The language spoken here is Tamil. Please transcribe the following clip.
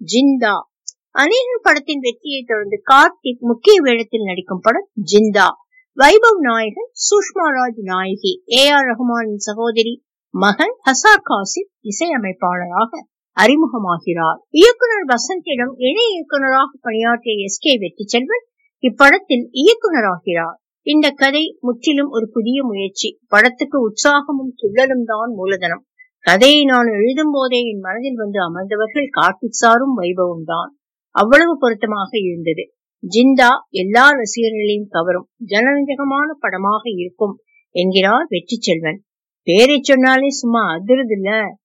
ஜிந்தா அநேகன் படத்தின் வெற்றியை தொடர்ந்து கார்த்திக் முக்கிய வேடத்தில் நடிக்கும் படம் ஜிந்தா வைபவ் நாயகன் சுஷ்மா ராஜ் நாயகி ஏ ஆர் ரஹ்மானின் சகோதரி மகன் ஹசார் காசிப் இசையமைப்பாளராக அறிமுகமாகிறார் இயக்குனர் வசந்திடம் இணை இயக்குனராக பணியாற்றிய எஸ் கே வெற்றிச்செல்வன் இப்படத்தில் இயக்குனராகிறார் இந்த கதை முற்றிலும் ஒரு புதிய முயற்சி படத்துக்கு உற்சாகமும் துள்ளலும் தான் மூலதனம் கதையை நான் எழுதும் போதே என் மனதில் வந்து அமர்ந்தவர்கள் கார்த்திக் சாரும் வைபவும் தான் அவ்வளவு பொருத்தமாக இருந்தது ஜிந்தா எல்லா ரசிகர்களையும் கவரும் ஜனரஞ்சகமான படமாக இருக்கும் என்கிறார் வெற்றி செல்வன் பேரை சொன்னாலே சும்மா அதிருதில்ல